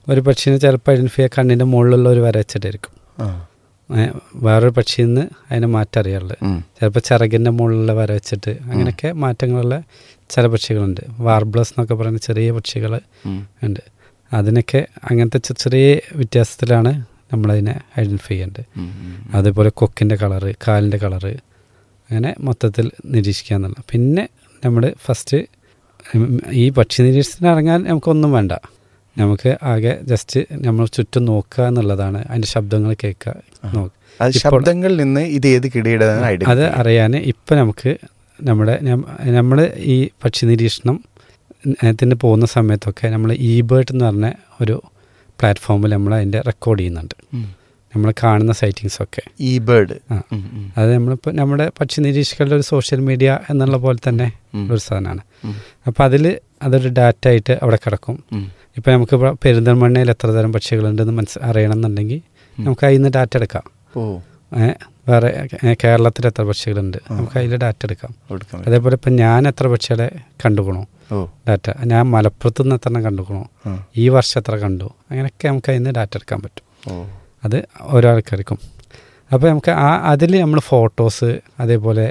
ഒരു പക്ഷീനെ ചിലപ്പോൾ ഐഡൻറ്റിഫൈ കണ്ണിൻ്റെ മുകളിലുള്ള ഒരു വര വെച്ചിട്ടായിരിക്കും ആ ഏ, വേറൊരു പക്ഷിയിൽ നിന്ന് അതിനെ മാറ്റം അറിയാറുള്ളത് ഉം. ചിലപ്പോൾ ചിറകിൻ്റെ മുകളിലുള്ള വര വെച്ചിട്ട് അങ്ങനെയൊക്കെ മാറ്റങ്ങളുള്ള ചില പക്ഷികളുണ്ട് വാർബ്ലസ് എന്നൊക്കെ പറയുന്ന ചെറിയ പക്ഷികൾ ഉം. ഉണ്ട് അതിനൊക്കെ അങ്ങനത്തെ ചെ- ചെറിയ വ്യത്യാസത്തിലാണ് നമ്മളതിനെ ഐഡൻറ്റിഫൈ ചെയ്യേണ്ടത് ഉം, ഉം. അതേപോലെ കൊക്കിൻ്റെ കളറ് കാലിൻ്റെ കളറ് അങ്ങനെ മൊത്തത്തിൽ നിരീക്ഷിക്കുക എന്നുള്ളത് പിന്നെ നമ്മൾ ഫസ്റ്റ് ഈ പക്ഷി നിരീക്ഷണത്തിന് ഇറങ്ങാൻ നമുക്കൊന്നും വേണ്ട നമുക്ക് ആകെ ജസ്റ്റ് നമ്മൾ ചുറ്റും നോക്കുക എന്നുള്ളതാണ് അതിൻ്റെ ശബ്ദങ്ങൾ കേൾക്കുക നോക്കുക അത് ഇപ്പോൾ- ശബ്ദങ്ങളിൽ നിന്ന് ഇത് ഏത് കിടിയുടേതാണ് അത് ഐഡന്റിഫൈ അറിയാൻ ഇപ്പം നമുക്ക് നമ്മുടെ നമ്മൾ ഈ പക്ഷി നിരീക്ഷണം ത്തിന് പോകുന്ന സമയത്തൊക്കെ നമ്മൾ ഇ ബേർഡ് എന്ന് പറഞ്ഞ ഒരു പ്ലാറ്റ്ഫോമിൽ നമ്മൾ അതിൻ്റെ റെക്കോർഡ് ചെയ്യുന്നുണ്ട് നമ്മൾ കാണുന്ന സൈറ്റിങ്സ് ഒക്കെ ഈ ബേർഡ് ആ. അത് നമ്മളിപ്പോൾ നമ്മുടെ പക്ഷി നിരീക്ഷകരുടെ ഒരു സോഷ്യൽ മീഡിയ എന്നുള്ള പോലെ തന്നെ ഒരു സാധനമാണ് അപ്പോൾ അതിൽ അതൊരു ഡാറ്റ ആയിട്ട് അവിടെ കിടക്കും ഇപ്പോൾ നമുക്ക് ഇപ്പോൾ പെരിന്തൽമണ്ണയിൽ എത്ര തരം പക്ഷികളുണ്ടെന്ന് മനസ്സ് അറിയണം എന്നുണ്ടെങ്കിൽ നമുക്ക് അതിൽ നിന്ന് ഡാറ്റ എടുക്കാം ഓ ഏ, വേറെ ഏ, കേരളത്തിൽ എത്ര പക്ഷികളുണ്ട് നമുക്ക് അതിൽ ഡാറ്റ എടുക്കാം എടുക്കാൻ പറ്റും. അതേപോലെ ഇപ്പം ഞാൻ എത്ര പക്ഷികളെ കണ്ടുക്കണോ ഓ ഡാറ്റ ഞാൻ മലപ്പുറത്ത് നിന്ന് എത്ര എണ്ണം കണ്ടുക്കണോ ആ. ഈ വർഷം എത്ര കണ്ടു അങ്ങനെയൊക്കെ നമുക്ക് അതിൽ നിന്ന് ഡാറ്റ എടുക്കാൻ പറ്റും ഓ അത് ഓരോ ആൾക്കാർക്കും അപ്പോൾ നമുക്ക് ആ അതിൽ നമ്മൾ ഫോട്ടോസ് അതേപോലെ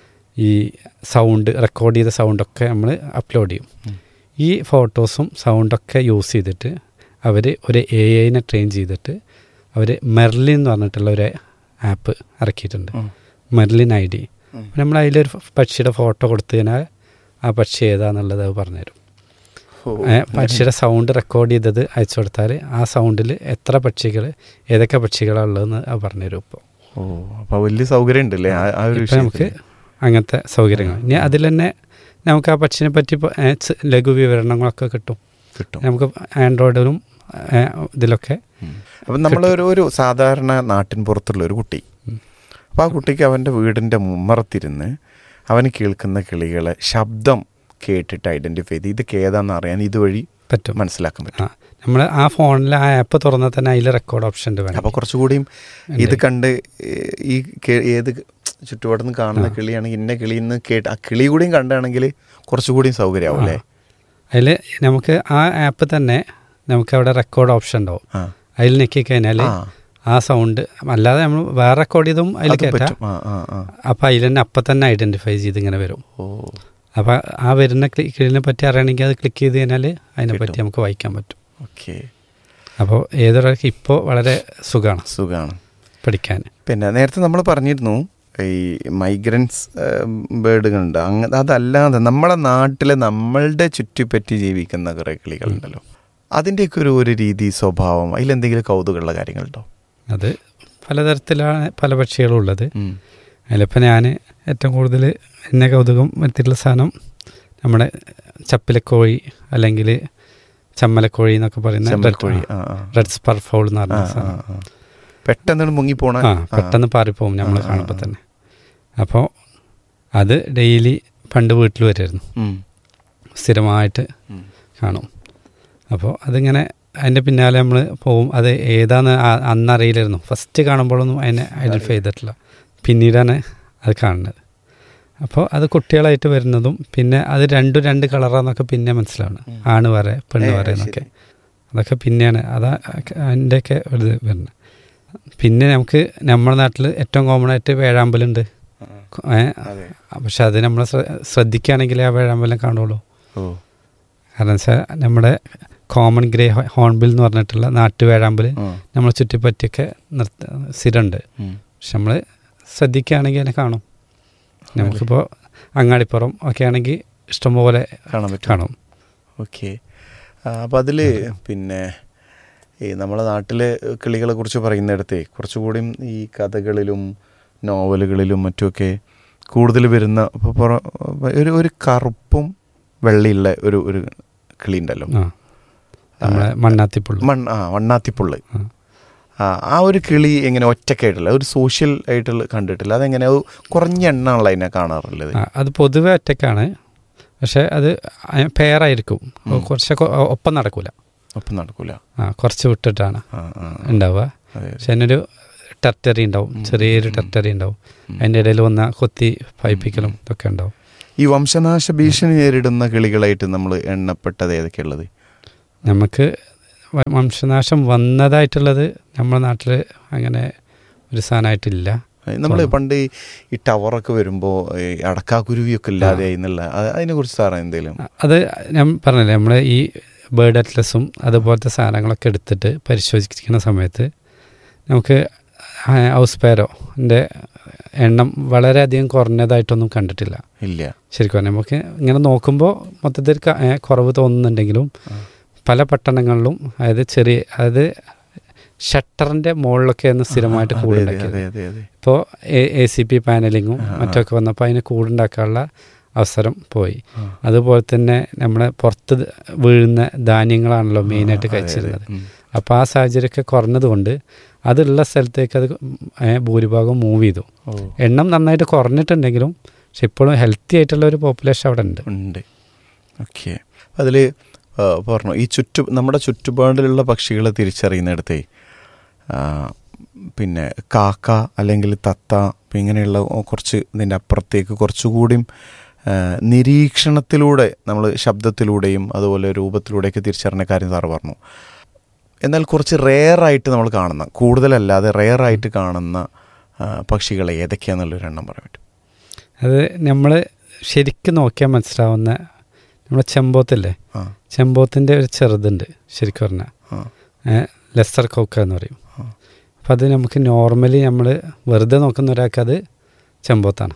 ഈ സൗണ്ട് റെക്കോർഡ് ചെയ്ത സൗണ്ടൊക്കെ നമ്മൾ അപ്ലോഡ് ചെയ്യും ഉം. ഈ ഫോട്ടോസും സൗണ്ടൊക്കെ യൂസ് ചെയ്തിട്ട് അവർ ഒരു എ ഐനെ ട്രെയിൻ ചെയ്തിട്ട് അവർ മെർലിൻ എന്ന് പറഞ്ഞിട്ടുള്ള ഒരു ആപ്പ് ഇറക്കിയിട്ടുണ്ട് ഉം. മെർലിൻ ഐ ഡി ഉം. നമ്മൾ അതിലൊരു പക്ഷിയുടെ ഫോട്ടോ കൊടുത്തു കഴിഞ്ഞാൽ ആ പക്ഷി ഏതാന്നുള്ളത് അത് പറഞ്ഞുതരും ഓ. ഏ, പക്ഷിയുടെ സൗണ്ട് റെക്കോർഡ് ചെയ്തത് അയച്ചു കൊടുത്താൽ ആ സൗണ്ടിൽ എത്ര പക്ഷികൾ ഏതൊക്കെ പക്ഷികളാണ് ഉള്ളതെന്ന് അത് പറഞ്ഞുതരും ഇപ്പോൾ ഓ അപ്പൊ വലിയ സൗകര്യം ഉണ്ടല്ലേ ആ ആ ഒരു ഇപ്പം നമുക്ക് അങ്ങനത്തെ സൗകര്യങ്ങൾ ഇനി അതിൽ തന്നെ നമുക്ക് ആ പക്ഷിനെ പറ്റി ഇപ്പൊ, ഏ, ചെ- ലഘു വിവരണങ്ങളൊക്കെ കിട്ടും കിട്ടും നമുക്ക് ആൻഡ്രോയിഡിലും ഏ, ഇതിലൊക്കെ അപ്പം നമ്മളൊരു ഒരു സാധാരണ നാട്ടിൻ പുറത്തുള്ള ഒരു കുട്ടി അപ്പോൾ ആ കുട്ടിക്ക് അവൻ്റെ വീടിൻ്റെ മുമ്മറത്തിരുന്ന് അവന് കേൾക്കുന്ന കിളികളെ ശബ്ദം കേട്ടിട്ട് ഐഡൻറ്റിഫൈ ചെയ്ത് ഇതൊക്കെ ഏതാണെന്ന് അറിയാൻ ഇതുവഴി പറ്റും മനസ്സിലാക്കാൻ പറ്റും ആ നമ്മൾ ആ ഫോണിൽ ആ ആപ്പ് തുറന്നാൽ തന്നെ അതിൽ റെക്കോർഡ് ഓപ്ഷൻ ഉണ്ട് വേണം അപ്പോൾ കുറച്ചുകൂടിയും ഇത് കണ്ട് ഏ- ഈ കേ- ഏത് ചുറ്റുപാടിൽ നിന്ന് കാണുന്ന കിളിയാണെങ്കിൽ ഇന്ന കിളിയിൽ നിന്ന് കേട്ട് ആ കിളി കൂടിയും കണ്ടാണെങ്കിൽ കുറച്ചുകൂടിയും സൗകര്യമാവും അല്ലേ അതിൽ നമുക്ക് ആ ആപ്പ് തന്നെ നമുക്ക് അവിടെ റെക്കോർഡ് ഓപ്ഷൻ ഉണ്ടാവും ആ അതിൽ ഞെക്കി കഴിഞ്ഞാൽ ആ. ആ സൗണ്ട് അല്ലാതെ നമ്മൾ വേറെ റെക്കോർഡ് ചെയ്തും അതിൽ അത് കേട്ടാ പറ്റും ആ ആ ആ അപ്പോൾ അതിൽ തന്നെ അപ്പം തന്നെ ഐഡൻറ്റിഫൈ ചെയ്ത് ഇങ്ങനെ വരും ഓ അപ്പോൾ ആ വരുന്ന ക്ലി- കിളിനെ പറ്റി അറിയണമെങ്കിൽ അത് ക്ലിക്ക് ചെയ്ത് കഴിഞ്ഞാൽ അതിനെ പറ്റി കിട്ടും. നമുക്ക് വായിക്കാൻ പറ്റും ഓക്കെ അപ്പോൾ ഏതൊരാൾക്ക് ഇപ്പോൾ വളരെ സുഖമാണ് സുഖമാണ് പഠിക്കാൻ പിന്നെ നേരത്തെ നമ്മൾ പറഞ്ഞിരുന്നു ഈ മൈഗ്രൻസ് ബേർഡുകളുണ്ട് അങ്ങ അതല്ലാതെ നമ്മളെ നാട്ടിലെ നമ്മളുടെ ചുറ്റിപ്പറ്റി ജീവിക്കുന്ന കുറേ കിളികളുണ്ടല്ലോ അതിൻ്റെയൊക്കെ ഒരു ഒരു രീതി സ്വഭാവം അതിലെന്തെങ്കിലും കൗതുകമുള്ള കാര്യങ്ങളുണ്ടോ അത് പലതരത്തിലാണ് പല പക്ഷികളും ഉള്ളത് ഉം. അതിലിപ്പോൾ ഞാൻ ഏറ്റവും കൂടുതൽ എന്നെ കൗതുകം വരുത്തിയിട്ടുള്ള സാധനം നമ്മുടെ ചപ്പിലക്കോഴി അല്ലെങ്കിൽ ചമ്മലക്കോഴി എന്നൊക്കെ പറയുന്ന ചെമ്മൽക്കോഴി ആ ആ റെഡ് സ്പർ ഫൗൾ എന്ന് ആ, പറഞ്ഞ ആ, സാധനം ആ. പെട്ടെന്ന് മുങ്ങിപ്പോണ ആ പെട്ടെന്ന് പാറിപ്പോവും നമ്മൾ ആ, ആ, കാണുമ്പോൾ ആ. തന്നെ അപ്പോൾ അത് ഡെയിലി പണ്ട് വീട്ടിൽ വരുമായിരുന്നു ഉം. സ്ഥിരമായിട്ട് ഉം. കാണും അപ്പോൾ അതിങ്ങനെ അതിൻ്റെ പിന്നാലെ നമ്മൾ പോവും അത് ഏതാന്ന് ആ- അന്ന് അറിയില്ലായിരുന്നു ഫസ്റ്റ് കാണുമ്പോഴൊന്നും അതിനെ ഐഡൻറ്റിഫൈ ചെയ്തിട്ടില്ല പിന്നീടാണ് അത് കാണുന്നത് അപ്പോൾ അത് കുട്ടികളായിട്ട് വരുന്നതും പിന്നെ അത് രണ്ടും രണ്ട് കളറാന്നൊക്കെ പിന്നെ മനസ്സിലാവണം ആണ് വരെ പെണ്ണ് ഏ, വരെ ശരി. എന്നൊക്കെ അതൊക്കെ പിന്നെയാണ് അതാ അതിൻ്റെയൊക്കെ ഒരു ഇത് വരുന്നത് പിന്നെ നമുക്ക് നമ്മുടെ നാട്ടിൽ ഏറ്റവും കോമൺ ആയിട്ട് വേഴാമ്പലുണ്ട് ആ, ഏ, അതെ പക്ഷെ അത് നമ്മൾ ശ്രദ്ധിക്കുകയാണെങ്കിലേ ആ വേഴാമ്പലം കാണുള്ളൂ ഓ കാരണം വെച്ചാൽ നമ്മുടെ കോമൺ ഗ്രേ ഹോൺബിൽ എന്ന് പറഞ്ഞിട്ടുള്ള നാട്ടുവേഴാമ്പൽ ആ. നമ്മളെ ചുറ്റിപ്പറ്റിയൊക്കെ നിർത്ത സ്ഥിരമുണ്ട് ഉം. പക്ഷെ നമ്മൾ ശ്രദ്ധിക്കുകയാണെങ്കിൽ അതിനെ കാണും നമുക്കിപ്പോൾ അങ്ങാടിപ്പുറം ഒക്കെ ആണെങ്കിൽ ഇഷ്ടംപോലെ കാണാൻ പറ്റും കാണും ഓക്കെ അപ്പോൾ അതിൽ പിന്നെ ഈ നമ്മളെ നാട്ടിലെ കിളികളെ കുറിച്ച് പറയുന്നിടത്ത് കുറച്ചുകൂടിയും ഈ കഥകളിലും നോവലുകളിലും മറ്റുമൊക്കെ കൂടുതൽ വരുന്ന ഇപ്പൊ പുറ- ഒരു ഒരു കറുപ്പും വെള്ളയുള്ള ഒരു ഒരു കിളി ഉണ്ടല്ലോ ആ നമ്മളെ മണ്ണാത്തിപ്പുള്ളു മൺ ആ വണ്ണാത്തിപ്പുള്ള് ആ. ആ ആ ഒരു കിളി എങ്ങനെ ഒറ്റക്കായിട്ടുള്ള ഒരു സോഷ്യൽ ആയിട്ടുള്ള കണ്ടിട്ടില്ല അതെങ്ങനെ അത് കുറഞ്ഞ എണ്ണമുള്ള അതിനെ കാണാറുള്ളത് ആ, അത് പൊതുവെ ഒറ്റക്കാണ് പക്ഷെ അത് പെയറായിരിക്കും കുറച്ചൊക്കെ ഒപ്പം നടക്കൂല ഒപ്പം നടക്കൂല ആ കുറച്ച് വിട്ടിട്ടാണ് ആ ആ ഉണ്ടാവുക അതെ പക്ഷെ അതിനൊരു ടെർട്ടറി ഉണ്ടാവും ചെറിയൊരു ടെർട്ടറി ഉണ്ടാവും അതിൻ്റെ ഇടയിൽ വന്ന കൊത്തി പൈപ്പിക്കലും ഇതൊക്കെ ഉണ്ടാവും ഈ വംശനാശ ഭീഷണി നേരിടുന്ന കിളികളായിട്ട് നമ്മൾ എണ്ണപ്പെട്ടത് ഏതൊക്കെയുള്ളത് നമുക്ക് വ- വംശനാശം വന്നതായിട്ടുള്ളത് നമ്മുടെ നാട്ടിൽ അങ്ങനെ ഒരു സാധനമായിട്ടില്ല നമ്മൾ തോന്നുന്നു. പണ്ട് ഈ- ഈ ടവറൊക്കെ വരുമ്പോൾ അടക്കാക്കുരുവിയൊക്കെ ഇല്ലാതെ എന്നുള്ള അതിനെ കുറിച്ച് സാറേ എന്തെങ്കിലും അത് ഞാൻ പറഞ്ഞില്ലേ നമ്മൾ ഈ ബേർഡ് അറ്റ്ലസും അതുപോലത്തെ സാധനങ്ങളൊക്കെ എടുത്തിട്ട് പരിശോധിക്കുന്ന സമയത്ത് നമുക്ക് ഹൗസ് പാരോൻ്റെ എണ്ണം വളരെയധികം കുറഞ്ഞതായിട്ടൊന്നും കണ്ടിട്ടില്ല ഇല്ല ശരിക്കും പറഞ്ഞാൽ നമുക്ക് ഇങ്ങനെ നോക്കുമ്പോൾ മൊത്തത്തിൽ ക- ഏ, കുറവ് തോന്നുന്നുണ്ടെങ്കിലും പല പട്ടണങ്ങളിലും അതായത് ചെറിയ അതായത് ഷട്ടറിൻ്റെ മുകളിലൊക്കെയാണ് സ്ഥിരമായിട്ട് അതെ, അതെ, കൂടുണ്ടാക്കിയത് അതെ അതെ അതെ ഇപ്പോൾ എ സി പി പാനലിങ്ങും ആ, ആ. മറ്റൊക്കെ വന്നപ്പോൾ അതിന് കൂടുണ്ടാക്കാനുള്ള അവസരം പോയി ആ. അതുപോലെ തന്നെ നമ്മളെ പുറത്ത് ദ- വീഴുന്ന ധാന്യങ്ങളാണല്ലോ മെയിനായിട്ട് ആ, അതെ, അതെ. കഴിച്ചിരുന്നത് ഉം. അപ്പോൾ ആ സാഹചര്യമൊക്കെ കുറഞ്ഞതുകൊണ്ട് അതുള്ള സ്ഥലത്തേക്ക് അത് ഏ, ഭൂരിഭാഗം മൂവ് ചെയ്തു ഓ എണ്ണം നന്നായിട്ട് കുറഞ്ഞിട്ടുണ്ടെങ്കിലും പക്ഷെ ഇപ്പോഴും ഹെൽത്തി ആയിട്ടുള്ള ഒരു പോപ്പുലേഷൻ അവിടെ ഉണ്ട് ഉണ്ട് ഓക്കെ അതിൽ പറഞ്ഞു ഈ ചുറ്റു നമ്മുടെ ചുറ്റുപാടിലുള്ള പക്ഷികളെ തിരിച്ചറിയുന്നിടത്തേ ആ, പിന്നെ കാക്ക അല്ലെങ്കിൽ തത്ത ഇപ്പം ഇങ്ങനെയുള്ള കുറച്ച് ഇതിൻ്റെ അപ്പുറത്തേക്ക് കുറച്ചുകൂടിയും ആ, നിരീക്ഷണത്തിലൂടെ നമ്മൾ ശബ്ദത്തിലൂടെയും അതുപോലെ രൂപത്തിലൂടെയൊക്കെ തിരിച്ചറിഞ്ഞ കാര്യം സാറ് പറഞ്ഞു എന്നാൽ കുറച്ച് റെയറായിട്ട് നമ്മൾ കാണുന്ന കൂടുതലല്ലാതെ റെയറായിട്ട് കാണുന്ന ആ, പക്ഷികളെ ഏതൊക്കെയാണെന്നുള്ളൊരു എണ്ണം പറയാൻ പറ്റും അത് നമ്മൾ ശരിക്കും നോക്കിയാൽ മനസ്സിലാവുന്ന നമ്മളെ ചെമ്പോത്തില്ലേ ആ ചെമ്പോത്തിൻ്റെ ഒരു ചെറുതുണ്ട് ശരിക്കും പറഞ്ഞാൽ ആ ലെസ്റ്റർ കോക്ക എന്ന് പറയും ആ. അപ്പം അത് നമുക്ക് നോർമലി നമ്മൾ വെറുതെ നോക്കുന്ന ഒരാൾക്ക് അത് ചെമ്പോത്താണ്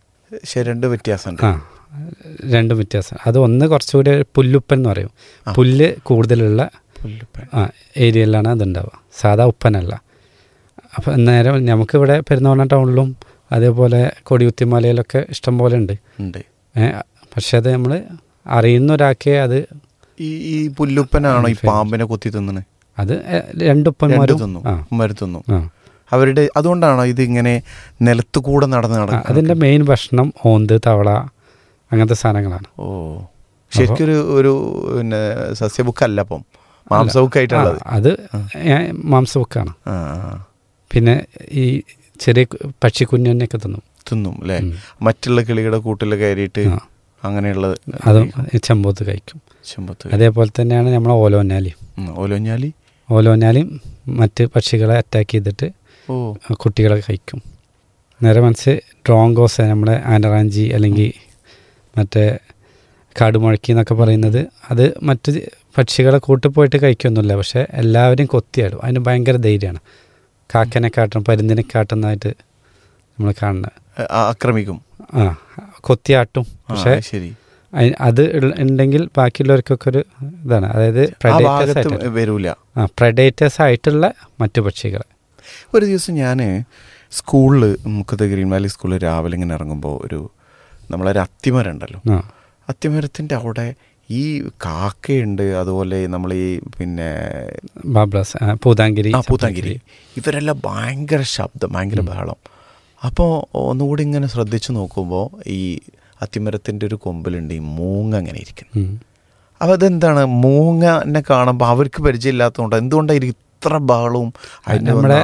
ശരി രണ്ട് വ്യത്യാസമുണ്ട് ആ രണ്ടും വ്യത്യാസം അത് ഒന്ന് കുറച്ചുകൂടി പുല്ലുപ്പൻ എന്ന് പറയും ആ. പുല്ല് കൂടുതലുള്ള പുല്ലുപ്പൻ ആ ഏരിയയിലാണ് അതുണ്ടാവുക സാധാ ഉപ്പനല്ല അപ്പം നേരെ നമുക്കിവിടെ പെരുന്നോണ ടൗണിലും അതേപോലെ കൊടിയുത്തിമലയിലൊക്കെ ഇഷ്ടം പോലെ ഉണ്ട് ഉണ്ട് ഏ, പക്ഷെ അത് നമ്മൾ അറിയുന്ന ഒരാൾക്കേ അത് ഈ ഈ പുല്ലുപ്പനാണോ ഈ famous. പാമ്പിനെ കുത്തി തിന്നണ് അത് എ, രണ്ടുപ്പന്മാരും തിന്നു ആ മരുത്തുന്നു ആ അവരുടെ അതുകൊണ്ടാണോ ഇത് ഇങ്ങനെ നിലത്ത് കൂടെ നടന്ന് ആ, നടക്കുന്നത് അതിൻ്റെ മെയിൻ ഭക്ഷണം ഓന്ത് തവള അങ്ങനത്തെ സാധനങ്ങളാണ് ഓ ശരിക്കും ഒരു ഒരു പിന്നെ സസ്യബുക്കല്ല അപ്പം മാംസബുക്കായിട്ടുള്ളത് ആ, അത് ഏ, മാംസബുക്കാണ് ആ ആ. പിന്നെ ഈ ചെറിയ കു- പക്ഷിക്കുഞ്ഞൊക്കെ തിന്നും തിന്നും അല്ലേ ഉം. മറ്റുള്ള കിളികളുടെ കൂട്ടിൽ കയറിയിട്ട് ആ. അങ്ങനെയുള്ളത് അതും ഈ ചെമ്പോത്ത് കഴിക്കും ചെമ്പത്ത് അതേപോലെ തന്നെയാണ് നമ്മളെ ഓലോനാലി ഉം, ഓലോഞ്ഞാലി ഓലോനാലിയും മറ്റ് പക്ഷികളെ അറ്റാക്ക് ചെയ്തിട്ട് ഓ കുട്ടികളെ കഴിക്കും നേരെ മനസ്സ് ഡ്രോങ്കോസ് നമ്മുടെ ആനറാഞ്ചി അല്ലെങ്കിൽ മറ്റേ കാടുമുഴക്കി എന്നൊക്കെ പറയുന്നത് അത് മറ്റ് പക്ഷികളെ കൂട്ടിപ്പോയിട്ട് കഴിക്കൊന്നുമില്ല പക്ഷെ എല്ലാവരും കൊത്തിയാടും അതിന് ഭയങ്കര ധൈര്യമാണ് കാക്കനെ കാട്ടും പരുന്തിനെ കാട്ടുന്നതായിട്ട് നമ്മൾ കാണുന്നത് ആ, ആക്രമിക്കും ആ കൊത്തിയാട്ടും ആ, പക്ഷെ ശരി അയി- അത് ഉള്ള- ഉണ്ടെങ്കിൽ ബാക്കിയുള്ളവർക്കൊക്കെ ഒരു ഇതാണ് അതായത് ആ predators ഭാഗത്ത് ആയിട്ട് വരൂല ആ പ്രഡേറ്റേഴ്സ് ആയിട്ടുള്ള മറ്റു പക്ഷികൾ ഒരു ദിവസം ഞാൻ സ്കൂളിൽ മുക്കത്ത് ഗ്രീൻ വാലി സ്കൂളിൽ രാവിലെ ഇങ്ങനെ ഇറങ്ങുമ്പോൾ ഒരു നമ്മളൊരു അത്തിമരം ഉണ്ടല്ലോ ആ അത്തിമരത്തിൻ്റെ അവിടെ ഈ കാക്കയുണ്ട് അതുപോലെ നമ്മൾ ഈ പിന്നെ ബാബ്ലാസ് ആ, പൂതാങ്കിരി ആ പൂത്താങ്കിരി ഇവരെല്ലാം ഭയങ്കര ശബ്ദം ഭയങ്കര ബഹളം അപ്പോൾ ഒന്നുകൂടി ഇങ്ങനെ ശ്രദ്ധിച്ചു നോക്കുമ്പോൾ ഈ അത്തിമരത്തിൻ്റെ ഒരു കൊമ്പിലുണ്ട് ഈ മൂങ്ങ അങ്ങനെ ഇരിക്കുന്നത് ഉം. അപ്പോൾ അതെന്താണ് മൂങ്ങനെ കാണുമ്പോൾ അവർക്ക് പരിചയമില്ലാത്തതുകൊണ്ട് എന്തുകൊണ്ടായിരിക്കും ഇത്ര ബഹളവും അതിൻ്റെ നമ്മുടെ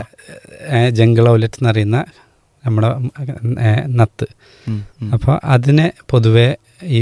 ജംഗിൾ ഔലറ്റ് എന്ന് പറയുന്ന നമ്മുടെ ഏ, നത്ത് ഉം, ഉം. അപ്പോൾ അതിനെ പൊതുവെ ഈ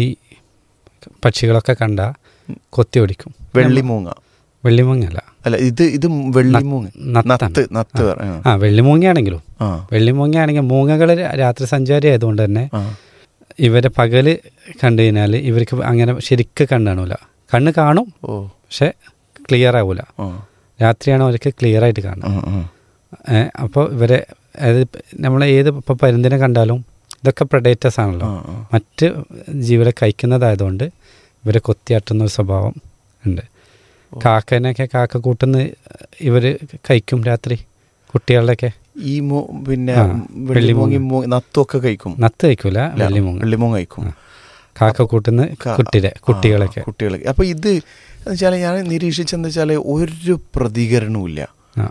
പക്ഷികളൊക്കെ കണ്ട കൊത്തി ഓടിക്കും വെള്ളിമൂങ്ങ വെള്ളിമൂങ്ങല്ല അല്ല ഇത് ഇത് വെള്ളിമൂങ്ങ നത്താണ്. നത്ത് നത്ത് പറ- ആ. ആ വെള്ളിമൂങ്ങയാണെങ്കിലും ആ വെള്ളിമൂങ്ങയാണെങ്കിൽ മൂങ്ങകൾ രാത്രി സഞ്ചാരി ആയതുകൊണ്ട് തന്നെ ആ ഇവരെ പകല് കണ്ടു കഴിഞ്ഞാൽ ഇവർക്ക് അങ്ങനെ ശരിക്ക് കണ്ണ് കാണൂല കണ്ണ് കാണും ഓ പക്ഷെ ക്ലിയർ ആവൂല ആ രാത്രിയാണ് അവർക്ക് ക്ലിയർ ആയിട്ട് കാണുക ആ, ആ. അപ്പോൾ ഇവരെ അതായത് നമ്മൾ ഏത് ഇപ്പോൾ പരുന്തിനെ കണ്ടാലും ഇതൊക്കെ പ്രഡേറ്റേഴ്സ് ആണല്ലോ ആ, ആ. മറ്റ് ജീവികളെ കഴിക്കുന്നതായതുകൊണ്ട് ഇവരെ കൊത്തിയാട്ടുന്ന ഒരു സ്വഭാവം ഉണ്ട് കാക്കനെയൊക്കെ കാക്ക കൂട്ടുന്ന ഇവർ കഴിക്കും രാത്രി കുട്ടികളുടെയൊക്കെ ഈ മൂ- പിന്നെ ആ, വെള്ളിമൂങ്ങി മൂ- നത്തൊക്കെ കഴിക്കും നത്ത് കഴിക്കൂല ഇല്ല, വെള്ളിമൂങ്ങ വെള്ളിമൂങ്ങ കഴിക്കും ആ. കാക്ക കൂട്ടുന്ന ക- കുട്ടിയുടെ കുട്ടികളൊക്കെ ആ, കുട്ടികളൊക്കെ അപ്പോൾ ഇത് വെച്ചാൽ ഞാൻ നിരീക്ഷിച്ചെന്ന് വെച്ചാൽ ഒരു പ്രതികരണവും ഇല്ല ആ.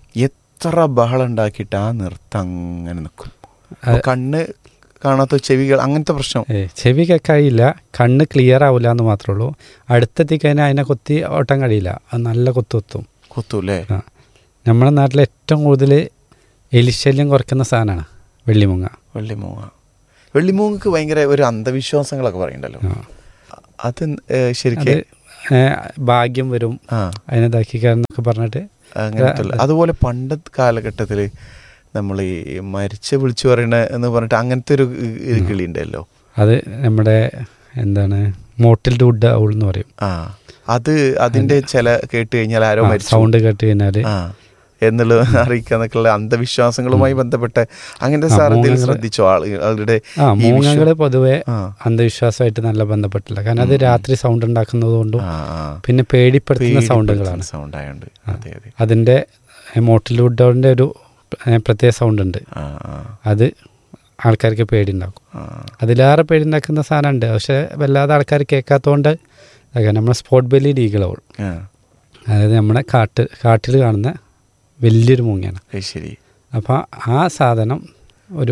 എത്ര ബഹളം ഉണ്ടാക്കിയിട്ട് ആ നൃത്തം അങ്ങനെ നിൽക്കും അപ്പൊ അത് കണ്ണ് കാണാത്ത ചെവികൾ അങ്ങനത്തെ പ്രശ്നം ഏ ചെവി കേൾക്കായില്ല കണ്ണ് ക്ലിയർ ആവില്ല എന്ന് മാത്രമേ ഉള്ളൂ അടുത്തെത്തി കഴിഞ്ഞാൽ അതിനെ കൊത്തി ഓട്ടാൻ കഴിയില്ല അത് നല്ല കൊത്തു കൊത്തും കൊത്തൂല്ലേ ആ നമ്മുടെ നാട്ടിൽ ഏറ്റവും കൂടുതൽ എലിശല്യം കുറയ്ക്കുന്ന സാധനമാണ് വെള്ളിമുങ്ങ വെള്ളിമൂങ്ങ വെള്ളിമൂങ്ങക്ക് ഭയങ്കര ഒരു അന്ധവിശ്വാസങ്ങളൊക്കെ പറയണ്ടല്ലോ ആ. അത് ഏ, ശരിക്കും അത് ഏ, ഭാഗ്യം വരും ആ അതിനിതാക്കിക്കാരെന്നൊക്കെ പറഞ്ഞിട്ട് അങ്ങനത്തെ ഉള്ള- അതുപോലെ പണ്ടത്തെ കാലഘട്ടത്തിൽ നമ്മൾ ഈ മരിച്ച വിളിച്ചു പറയണ എന്ന് പറഞ്ഞിട്ട് അങ്ങനത്തെ ഒരു ഒരു കിളി ഉണ്ടല്ലോ അത് നമ്മുടെ എന്താണ് മോട്ടിൽ വുഡ് ഔൾ എന്ന് പറയും ആ അത് അതിന്റെ ചില കേട്ട് കഴിഞ്ഞാൽ ആരോ മരിച്ചു സൗണ്ട് കേട്ട് കഴിഞ്ഞാൽ ആ എന്നുള്ളത് അറിയിക്കാന്നൊക്കെയുള്ള അന്ധവിശ്വാസങ്ങളുമായി ബന്ധപ്പെട്ട അങ്ങനത്തെ ആ, സാർ എന്തെങ്കിലും മൂങ്ങകള്- ശ്രദ്ധിച്ചോ ആള്- ആളുടെ ആ ഈ വിശ്വ- മൂങ്ങകൾ പൊതുവെ ആ അന്ധവിശ്വാസമായിട്ട് നല്ല ബന്ധപ്പെട്ടില്ല കാരണം അത് രാത്രി സൗണ്ട് ഉണ്ടാക്കുന്നത് കൊണ്ടും ആ, ആ. പിന്നെ പേടിപ്പെടുത്തുന്ന പേടിപ്പെടുത്തുന്ന സൗണ്ടുകളാണ് സൗണ്ട് ആയതുകൊണ്ട് അതെ അതെ അതിൻ്റെ മോട്ടിൽ വുഡൗളിൻ്റെ ഒരു ഏ, പ്രത്യേക സൗണ്ട് ഉണ്ട് ആ ആ അത് ആൾക്കാർക്ക് പേടിയുണ്ടാക്കും ആ അതിലേറെ പേടിയുണ്ടാക്കുന്ന സാധനമുണ്ട് പക്ഷെ വല്ലാതെ ആൾക്കാർ കേൾക്കാത്തതുകൊണ്ട് ഇതാക്കാം നമ്മളെ സ്പോട്ട് ബെല്ലി ഡീകളോൾ ആ അതായത് നമ്മുടെ കാട്ട് കാട്ടിൽ കാണുന്ന വലിയൊരു മൂങ്ങയാണ് അത് ശരി അപ്പോൾ ആ സാധനം ഒരു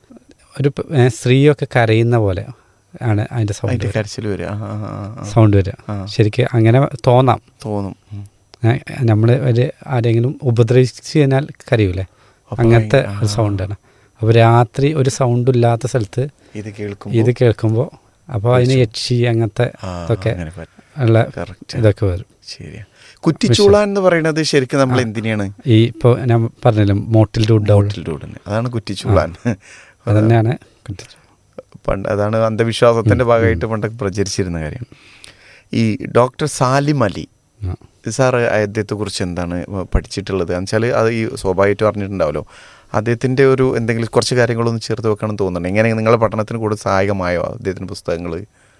ഒരു പ- ഏ, സ്ത്രീയൊക്കെ കരയുന്ന പോലെ ആണ് അതിൻ്റെ സൗണ്ട് അതിന്റെ കരച്ചിൽ വരിക ആ, ആ, ആ, ആ. സൗണ്ട് വരിക ആ. ശരിക്കും അങ്ങനെ തോന്നാം തോന്നും ഉം. നമ്മൾ ഒരു ആരെങ്കിലും ഉപദ്രവിച്ച് കഴിഞ്ഞാൽ കരയൂലേ അപ്പൊ അങ്ങനത്തെ ഭയങ്കര- ഒരു ആ. സൗണ്ടാണ് അപ്പോൾ രാത്രി ഒരു സൗണ്ട് ഇല്ലാത്ത സ്ഥലത്ത് ഇത് കേൾക്കും ഇത് കേൾക്കുമ്പോൾ അപ്പോൾ അതിന് യക്ഷി അങ്ങനത്തെ ഇതൊക്കെ ഉള്ള കറക്റ്റ് ഇതൊക്കെ വരും ശരിയാ കുറ്റിച്ചൂളാൻ എന്ന് പറയുന്നത് ശരിക്കും നമ്മൾ എന്തിനാണ് ഈ ഇപ്പോൾ ഞാൻ പറഞ്ഞില്ല മോട്ടിൽ ഡൗൾ ഹോട്ടൽ ഡൂഡിന് അതാണ് കുറ്റിച്ചൂളാൻ അത് തന്നെയാണ് കുറ്റിച്ചു പണ്ട് അതാണ് അന്ധവിശ്വാസത്തിന്റെ ഭാഗമായിട്ട് പണ്ടൊക്കെ പ്രചരിച്ചിരുന്ന കാര്യം ഈ ഡോക്ടർ സാലിം അലി ആ. സാർ അദ്ദേഹത്തെ കുറിച്ച് എന്താണ് പഠിച്ചിട്ടുള്ളത് എന്ന് വെച്ചാൽ അത് ഈ സ്വാഭാവികമായിട്ടും അറിഞ്ഞിട്ടുണ്ടാവല്ലോ അദ്ദേഹത്തിന്റെ ഒരു എന്തെങ്കിലും കുറച്ച് കാര്യങ്ങളൊന്ന് ചേർത്ത് വെക്കണം തോന്നുന്നുണ്ട് എങ്ങനെ നിങ്ങളുടെ പഠനത്തിന് കൂടുതൽ സഹായകമായോ അദ്ദേഹത്തിന്റെ പുസ്തകങ്ങൾ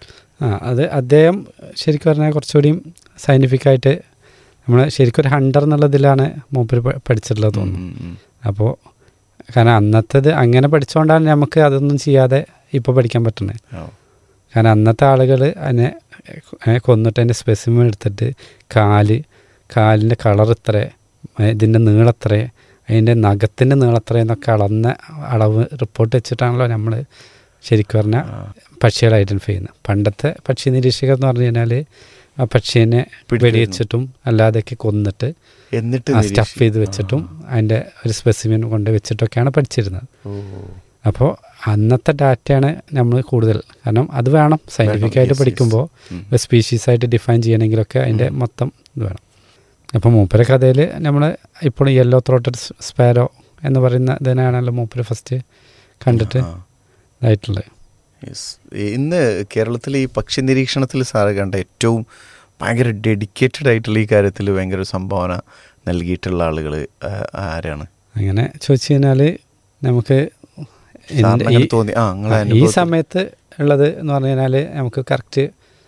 ആ അത് അദ്ദേഹം ശരിക്കും പറഞ്ഞാൽ കുറച്ചുകൂടിയും സയൻറ്റിഫിക്കായിട്ട് നമ്മൾ ശരിക്കും ഒരു ഹണ്ടർ എന്നുള്ളതിലാണ് മൂപ്പര് പ- പഠിച്ചിട്ടുള്ളത് തോന്നുന്നു അപ്പോൾ കാരണം അന്നത്തേത് അങ്ങനെ പഠിച്ചുകൊണ്ടാണ് നമുക്ക് അതൊന്നും ചെയ്യാതെ ഇപ്പോൾ പഠിക്കാൻ പറ്റുന്നത് കാരണം അന്നത്തെ ആളുകൾ അതിനെ ഏ, കൊന്നിട്ട് അതിൻ്റെ സ്പെസിമൻ എടുത്തിട്ട് കാല് കാലിൻ്റെ കളർ ഇത്ര ഇതിൻ്റെ നീളത്ര അതിൻ്റെ നഖത്തിൻ്റെ നീളത്ര എന്നൊക്കെ അളന്ന അളവ് റിപ്പോർട്ട് വെച്ചിട്ടാണല്ലോ നമ്മൾ ശരിക്കും പറഞ്ഞാൽ പക്ഷികളെ ഐഡൻറ്റിഫൈ ചെയ്യുന്നത് പണ്ടത്തെ പക്ഷി നിരീക്ഷകർ എന്ന് പറഞ്ഞു കഴിഞ്ഞാൽ ആ പക്ഷീനെ പിടിച്ചിരുന്നു. വെടിവെച്ചിട്ടും അല്ലാതെയൊക്കെ കൊന്നിട്ട് എന്നിട്ട് സ്റ്റഫ് നിരീക്ഷി- ചെയ്ത് വെച്ചിട്ടും അതിൻ്റെ ഒരു സ്പെസിമിൻ കൊണ്ട് വെച്ചിട്ടൊക്കെയാണ് പഠിച്ചിരുന്നത് ഓ. അപ്പോൾ അന്നത്തെ ഡാറ്റയാണ് നമ്മൾ കൂടുതൽ കാരണം അത് വേണം സയൻറ്റിഫിക് ആയിട്ട് yes, yes. പഠിക്കുമ്പോൾ ഉം. ഒരു സ്പീഷീസ് ആയിട്ട് ഡിഫൈൻ ചെയ്യണമെങ്കിലൊക്കെ അതിൻ്റെ മൊത്തം ഇത് വേണം അപ്പോൾ മൂപ്പര കഥയിൽ നമ്മൾ ഇപ്പോൾ യെല്ലോ ത്രോട്ടഡ് സ്പാരോ എന്ന് പറയുന്ന ഇതിനാണല്ലോ മൂപ്പര് ഫസ്റ്റ് കണ്ടിട്ട് ആ. ഇതായിട്ടുള്ളത് Yes. ഇന്ന് കേരളത്തിലെ ഈ പക്ഷി നിരീക്ഷണത്തിൽ സാറ് കണ്ട ഏറ്റവും ഭയങ്കര ഡെഡിക്കേറ്റഡ് ആയിട്ടുള്ള ഈ കാര്യത്തിൽ ഭയങ്കര ഒരു സംഭാവന നൽകിയിട്ടുള്ള ആളുകൾ ആരാണ് അങ്ങനെ ചോദിച്ചു കഴിഞ്ഞാൽ നമുക്ക് സാറിന് എൻ്റെ അങ്ങനെ ഈ- തോന്നി ആ നിങ്ങളെ ഈ അനുഭവത്തിൽ- സമയത്ത് ഉള്ളത് എന്ന് പറഞ്ഞു കഴിഞ്ഞാൽ നമുക്ക് കറക്റ്റ്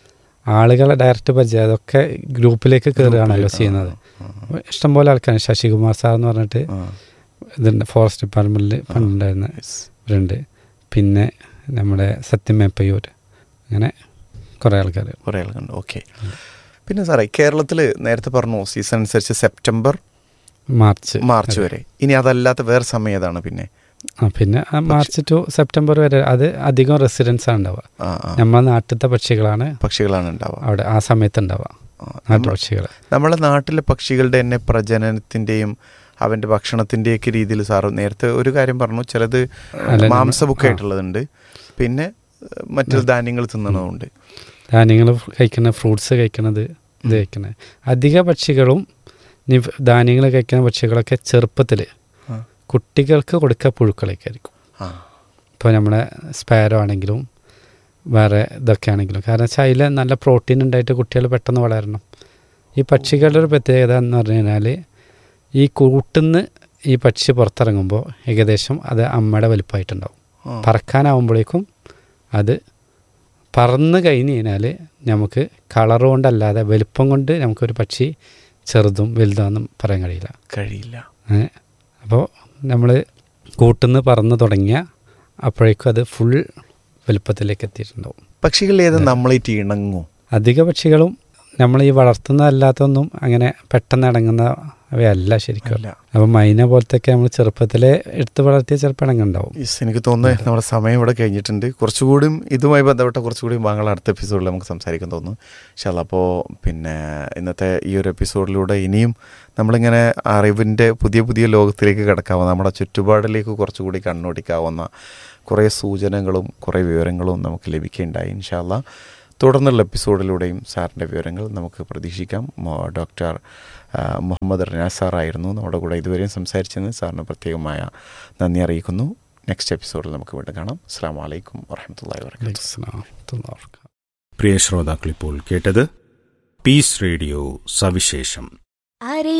ആളുകളെ ഡയറക്റ്റ് പരിചയം അതൊക്കെ ഗ്രൂപ്പിലേക്ക് കയറുകയാണല്ലോ ആ, ചെയ്യുന്നത് ആ, അപ്പോൾ ഇഷ്ടംപോലെ ആൾക്കാർ ശശികുമാർ സാർ എന്ന് പറഞ്ഞിട്ട് ആ. ഇതുണ്ട് ഫോറസ്റ്റ് ഡിപ്പാർട്ട്മെൻറ്റിൽ പണ്ടുണ്ടായിരുന്ന Yes. ഇവരുണ്ട് പിന്നെ നമ്മുടെ സത്യമേപ്പയ്യൂർ അങ്ങനെ കുറേ ആൾക്കാർ കുറേ ആളുകളുണ്ട് ഓക്കെ പിന്നെ സാറേ കേരളത്തിൽ നേരത്തെ പറഞ്ഞു സീസൺ അനുസരിച്ച് സെപ്റ്റംബർ മാർച്ച് മാർച്ച് വരെ ഇനി അതല്ലാത്ത വേറെ സമയം ഏതാണ് പിന്നെ ആ പിന്നെ ആ മാർച്ച് ടു സെപ്റ്റംബർ വരെ അത് അധികം റെസിഡൻസ് ആണ് ഉണ്ടാവുക ആ ആ നമ്മളെ നാട്ടിലത്തെ പക്ഷികളാണ് പക്ഷികളാണ് ഉണ്ടാവുക അവിടെ ആ സമയത്ത് ഉണ്ടാവുക ആ, നാട്ടു പക്ഷികൾ നമ്മളെ നാട്ടിലെ പക്ഷികളുടെ തന്നെ പ്രജനനത്തിന്റെയും അവന്റെ ഭക്ഷണത്തിന്റെയൊക്കെ രീതിയിൽ സാറ് നേരത്തെ ഒരു കാര്യം പറഞ്ഞു ചിലത് അല്ല, നമ്മ- മാംസബുക്ക് ആയിട്ടുള്ളതുണ്ട് പിന്നെ ഏഹ്, മറ്റു ധാന്യങ്ങൾ തിന്നണതുണ്ട് ധാന്യങ്ങൾ കഴിക്കുന്ന ഫ്രൂട്ട്സ് കഴിക്കുന്നത് ഇത് കഴിക്കുന്നത് അധിക പക്ഷികളും ഇനി ധാന്യങ്ങൾ കഴിക്കുന്ന പക്ഷികളൊക്കെ ചെറുപ്പത്തിൽ ആ. കുട്ടികൾക്ക് കൊടുക്കുക പുഴുക്കളൊക്കെ ആയിരിക്കും ആ ഇപ്പോൾ നമ്മുടെ സ്പാരോ ആണെങ്കിലും വേറെ ഇതൊക്കെ ആണെങ്കിലും കാരണം വെച്ചാൽ അതിൽ നല്ല പ്രോട്ടീൻ ഉണ്ടായിട്ട് കുട്ടികൾ പെട്ടെന്ന് വളരണം ഈ പക്ഷികളുടെ ഒരു പ്രത്യേകത എന്ന് പറഞ്ഞു കഴിഞ്ഞാൽ ഈ കൂട്ടുന്ന് ഈ പക്ഷി പുറത്തിറങ്ങുമ്പോൾ ഏകദേശം അത് അമ്മയുടെ വലുപ്പമായിട്ടുണ്ടാവും ആ. പറക്കാനാവുമ്പോഴേക്കും അത് പറന്ന് കഴിഞ്ഞ് കഴിഞ്ഞാൽ നമുക്ക് കളർ കൊണ്ടല്ലാതെ വലുപ്പം കൊണ്ട് നമുക്കൊരു പക്ഷി ചെറുതും വലുതാണെന്നും പറയാൻ കഴിയില്ല കഴിയില്ല അപ്പോൾ നമ്മൾ കൂട്ടുന്ന് പറന്ന് തുടങ്ങിയ അപ്പോഴേക്കും അത് ഫുൾ വലുപ്പത്തിലേക്ക് എത്തിയിട്ടുണ്ടാവും പക്ഷികളിൽ ഏത് നമ്മളേറ്റ് ഇണങ്ങും അധിക പക്ഷികളും നമ്മൾ ഈ വളർത്തുന്നതല്ലാത്തൊന്നും അങ്ങനെ പെട്ടെന്ന് ഇണങ്ങുന്നവയല്ല ശരിക്കും അല്ല. അപ്പം മൈന പോലത്തെയൊക്കെ നമ്മൾ ചെറുപ്പത്തിലെ എടുത്ത് വളർത്തിയ ചിലപ്പോൾ ഇണങ്ങുണ്ടാവും യെസ് എനിക്ക് തോന്നുന്നത് നമ്മുടെ സമയം ഇവിടെ കഴിഞ്ഞിട്ടുണ്ട് കുറച്ചുകൂടിയും ഇതുമായി ബന്ധപ്പെട്ട കുറച്ചുകൂടി ഭാഗങ്ങൾ അടുത്ത എപ്പിസോഡിൽ നമുക്ക് സംസാരിക്കാൻ തോന്നുന്നു പക്ഷേ അപ്പോൾ പിന്നെ ഇന്നത്തെ ഈ ഒരു എപ്പിസോഡിലൂടെ ഇനിയും നമ്മളിങ്ങനെ അറിവിൻ്റെ പുതിയ പുതിയ ലോകത്തിലേക്ക് കിടക്കാവുന്ന നമ്മുടെ ചുറ്റുപാടിലേക്ക് കുറച്ചുകൂടി കണ്ണോടിക്കാവുന്ന കുറേ സൂചനകളും കുറേ വിവരങ്ങളും നമുക്ക് ലഭിക്കുകയുണ്ടായി ഇൻഷാല്ല തുടർന്നുള്ള എപ്പിസോഡിലൂടെയും സാറിൻ്റെ വിവരങ്ങൾ നമുക്ക് പ്രതീക്ഷിക്കാം മോ- ഡോക്ടർ ആ, മുഹമ്മദ് റിനാസ് സാറായിരുന്നു നമ്മുടെ കൂടെ ഇതുവരെയും സംസാരിച്ചതിന് സാറിന് പ്രത്യേകമായ നന്ദി അറിയിക്കുന്നു നെക്സ്റ്റ് എപ്പിസോഡിൽ നമുക്ക് വീണ്ടും കാണാം അസ്സാം വലൈക്കും വാഹമത്തല്ലാ വാ പ്രിയ ശ്രോതാക്കളിപ്പോൾ കേട്ടത് പീസ് റേഡിയോ സവിശേഷം അരേ